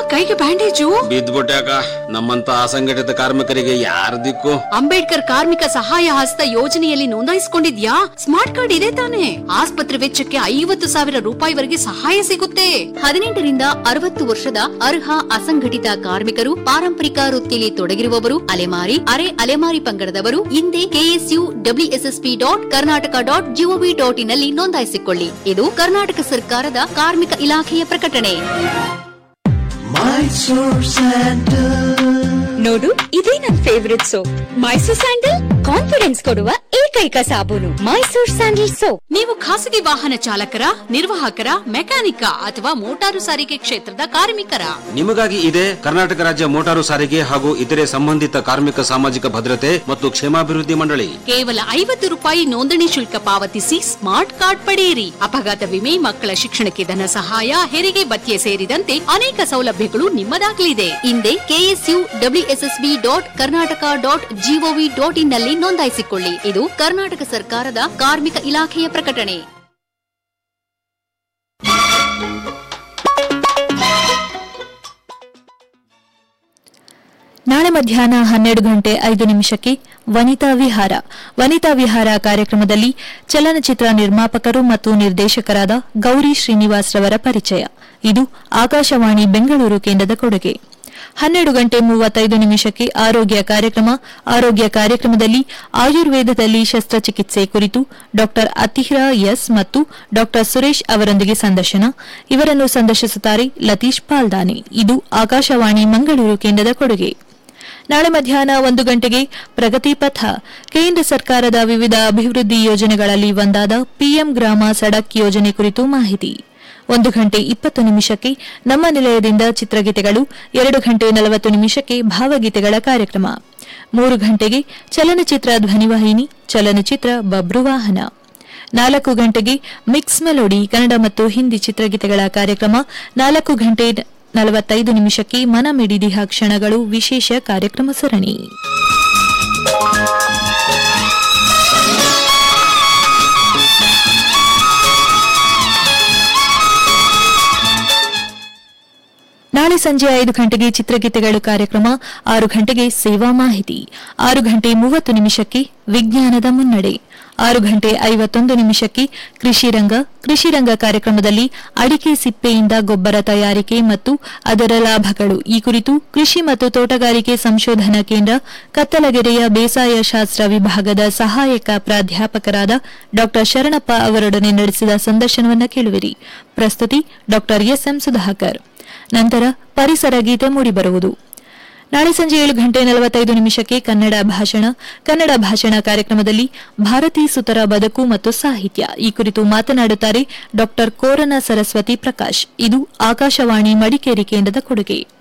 ಕೈಗೆ ಬ್ಯಾಂಡೇಜು ಬಿದ್ದ್ಬಿಟ್ಯಾಕ ನಮ್ಮಂತ ಅಸಂಘಟಿತ ಕಾರ್ಮಿಕರಿಗೆ ಯಾರ ದಿಕ್ಕು ಅಂಬೇಡ್ಕರ್ ಕಾರ್ಮಿಕ ಸಹಾಯ ಹಸ್ತ ಯೋಜನೆಯಲ್ಲಿ ನೋಂದಾಯಿಸಿಕೊಂಡಿದ್ಯಾ ಸ್ಮಾರ್ಟ್ ಕಾರ್ಡ್ ಇದೆ ತಾನೆ ಆಸ್ಪತ್ರೆ ವೆಚ್ಚಕ್ಕೆ ಐವತ್ತು ಸಾವಿರ ರೂಪಾಯಿವರೆಗೆ ಸಹಾಯ ಸಿಗುತ್ತೆ ಹದಿನೆಂಟರಿಂದ ಅರವತ್ತು ವರ್ಷದ ಅರ್ಹ ಅಸಂಘಟಿತ ಕಾರ್ಮಿಕರು ಪಾರಂಪರಿಕ ವೃತ್ತಿಯಲ್ಲಿ ತೊಡಗಿರುವವರು ಅಲೆಮಾರಿ ಅರೆ ಅಲೆಮಾರಿ ಪಂಗಡದವರು ಹಿಂದೆ KSU WSSP dot Karnataka dot GOV dot in ಅಲ್ಲಿ ನೋಂದಾಯಿಸಿಕೊಳ್ಳಿ ಇದು ಕರ್ನಾಟಕ ಸರ್ಕಾರದ ಕಾರ್ಮಿಕ ಇಲಾಖೆಯ ಪ್ರಕಟಣೆ ನೋಡು ಇದೇ ನನ್ favourite soap Mysore sandal confidence ಕೊಡುವ ಏಕೈಕ ಸಾಬೂನು ಮೈಸೂರ್ ಸ್ಯಾಂಡಲ್ ಸೋಪ್ ನೀವು ಖಾಸಗಿ ವಾಹನ ಚಾಲಕರ ನಿರ್ವಾಹಕರ ಮೆಕ್ಯಾನಿಕ ಅಥವಾ ಮೋಟಾರು ಸಾರಿಗೆ ಕ್ಷೇತ್ರದ ಕಾರ್ಮಿಕರ ನಿಮಗಾಗಿ ಇದೆ ಕರ್ನಾಟಕ ರಾಜ್ಯ ಮೋಟಾರು ಸಾರಿಗೆ ಹಾಗೂ ಇತರೆ ಸಂಬಂಧಿತ ಕಾರ್ಮಿಕ ಸಾಮಾಜಿಕ ಭದ್ರತೆ ಮತ್ತು ಕ್ಷೇಮಾಭಿವೃದ್ಧಿ ಮಂಡಳಿ ಕೇವಲ ಐವತ್ತು ರೂಪಾಯಿ ನೋಂದಣಿ ಶುಲ್ಕ ಪಾವತಿಸಿ ಸ್ಮಾರ್ಟ್ ಕಾರ್ಡ್ ಪಡೆಯಿರಿ ಅಪಘಾತ ವಿಮೆ ಮಕ್ಕಳ ಶಿಕ್ಷಣಕ್ಕೆ ಧನ ಸಹಾಯ ಹೆರಿಗೆ ಭತ್ಯೆ ಸೇರಿದಂತೆ ಅನೇಕ ಸೌಲಭ್ಯಗಳು ನಿಮ್ಮದಾಗಲಿದೆ ಹಿಂದೆ KSU WSSB dot Karnataka dot GOV dot in ನಲ್ಲಿ ನೋಂದಾಯಿಸಿಕೊಳ್ಳಿ ಇದು ಕರ್ನಾಟಕ ಸರ್ಕಾರದ ಕಾರ್ಮಿಕ ಇಲಾಖೆಯ ಪ್ರಕಟಣೆ ನಾಳೆ ಮಧ್ಯಾಹ್ನ ಹನ್ನೆರಡು ಗಂಟೆ ಐದು ನಿಮಿಷಕ್ಕೆ ವನಿತಾ ವಿಹಾರ ವನಿತಾ ವಿಹಾರ ಕಾರ್ಯಕ್ರಮದಲ್ಲಿ ಚಲನಚಿತ್ರ ನಿರ್ಮಾಪಕರು ಮತ್ತು ನಿರ್ದೇಶಕರಾದ ಗೌರಿ ಶ್ರೀನಿವಾಸ್ ರವರ ಪರಿಚಯ ಇದು ಆಕಾಶವಾಣಿ ಬೆಂಗಳೂರು ಕೇಂದ್ರದ ಕೊಡುಗೆ ಹನ್ನೆರಡು ಗಂಟೆ ಮೂವತ್ತೈದು ನಿಮಿಷಕ್ಕೆ ಆರೋಗ್ಯ ಕಾರ್ಯಕ್ರಮ ಆರೋಗ್ಯ ಕಾರ್ಯಕ್ರಮದಲ್ಲಿ ಆಯುರ್ವೇದದಲ್ಲಿ ಶಸ್ತ್ರಚಿಕಿತ್ಸೆ ಕುರಿತು ಡಾ ಅತಿಹ್ರಾ ಎಸ್ ಮತ್ತು ಡಾ ಸುರೇಶ್ ಅವರೊಂದಿಗೆ ಸಂದರ್ಶನ ಇವರನ್ನು ಸಂದರ್ಶಿಸುತ್ತಾರೆ ಲತೀಶ್ ಪಾಲ್ದಾನೆ ಇದು ಆಕಾಶವಾಣಿ ಮಂಗಳೂರು ಕೇಂದ್ರದ ಕೊಡುಗೆ ನಾಳೆ ಮಧ್ಯಾಹ್ನ ಒಂದು ಗಂಟೆಗೆ ಪ್ರಗತಿ ಪಥ ಕೇಂದ್ರ ಸರ್ಕಾರದ ವಿವಿಧ ಅಭಿವೃದ್ಧಿ ಯೋಜನೆಗಳಲ್ಲಿ ಒಂದಾದ ಪಿಎಂ ಗ್ರಾಮ ಸಡಕ್ ಯೋಜನೆ ಕುರಿತು ಮಾಹಿತಿ ಒಂದು ಗಂಟೆ ಇಪ್ಪತ್ತು ನಿಮಿಷಕ್ಕೆ ನಮ್ಮ ನಿಲಯದಿಂದ ಚಿತ್ರಗೀತೆಗಳು ಎರಡು ಗಂಟೆ ನಲವತ್ತು ನಿಮಿಷಕ್ಕೆ ಭಾವಗೀತೆಗಳ ಕಾರ್ಯಕ್ರಮ ಮೂರು ಗಂಟೆಗೆ ಚಲನಚಿತ್ರ ಧ್ವನಿವಾಹಿನಿ ಚಲನಚಿತ್ರ ಬಬ್ರುವಾಹನ ನಾಲ್ಕು ಗಂಟೆಗೆ ಮಿಕ್ಸ್ ಮೆಲೋಡಿ ಕನ್ನಡ ಮತ್ತು ಹಿಂದಿ ಚಿತ್ರಗೀತೆಗಳ ಕಾರ್ಯಕ್ರಮ ನಾಲ್ಕು ಗಂಟೆ ನಲವತ್ತೈದು ನಿಮಿಷಕ್ಕೆ ಮನ ಮಿಡಿದಿಹ ಕ್ಷಣಗಳು ವಿಶೇಷ ಕಾರ್ಯಕ್ರಮ ಸರಣಿ ನಾಳೆ ಸಂಜೆ ಐದು ಗಂಟೆಗೆ ಚಿತ್ರಗೀತೆಗಳು ಕಾರ್ಯಕ್ರಮ ಆರು ಗಂಟೆಗೆ ಸೇವಾ ಮಾಹಿತಿ ಆರು ಗಂಟೆ ಮೂವತ್ತು ನಿಮಿಷಕ್ಕೆ ವಿಜ್ಞಾನದ ಮುನ್ನಡೆ ಆರು ಗಂಟೆ ಐವತ್ತೊಂದು ನಿಮಿಷಕ್ಕೆ ಕೃಷಿ ರಂಗ ಕೃಷಿ ರಂಗ ಕಾರ್ಯಕ್ರಮದಲ್ಲಿ ಅಡಿಕೆ ಸಿಪ್ಪೆಯಿಂದ ಗೊಬ್ಬರ ತಯಾರಿಕೆ ಮತ್ತು ಅದರ ಲಾಭಗಳು ಈ ಕುರಿತು ಕೃಷಿ ಮತ್ತು ತೋಟಗಾರಿಕೆ ಸಂಶೋಧನಾ ಕೇಂದ್ರ ಕತ್ತಲಗೆರೆಯ ಬೇಸಾಯ ಶಾಸ್ತ್ರ ವಿಭಾಗದ ಸಹಾಯಕ ಪ್ರಾಧ್ಯಾಪಕರಾದ ಡಾ ಶರಣಪ್ಪ ಅವರೊಡನೆ ನಡೆಸಿದ ಸಂದರ್ಶನವನ್ನು ಕೇಳುವಿರಿ ಪ್ರಸ್ತುತಿ ಡಾ ಎಸ್ಎಂ ಸುಧಾಕರ್ ನಂತರ ಪರಿಸರ ಗೀತೆ ಮೂಡಿಬರುವುದು ನಾಳೆ ಸಂಜೆ ಏಳು ಗಂಟೆ ನಲವತ್ತೈದು ನಿಮಿಷಕ್ಕೆ ಕನ್ನಡ ಭಾಷಣ ಕನ್ನಡ ಭಾಷಣ ಕಾರ್ಯಕ್ರಮದಲ್ಲಿ ಭಾರತೀ ಸುತರ ಬದುಕು ಮತ್ತು ಸಾಹಿತ್ಯ ಈ ಕುರಿತು ಮಾತನಾಡುತ್ತಾರೆ ಡಾ ಕೋರನ ಸರಸ್ವತಿ ಪ್ರಕಾಶ್ ಇದು ಆಕಾಶವಾಣಿ ಮಡಿಕೇರಿ ಕೇಂದ್ರದ ಕೊಡುಗೆ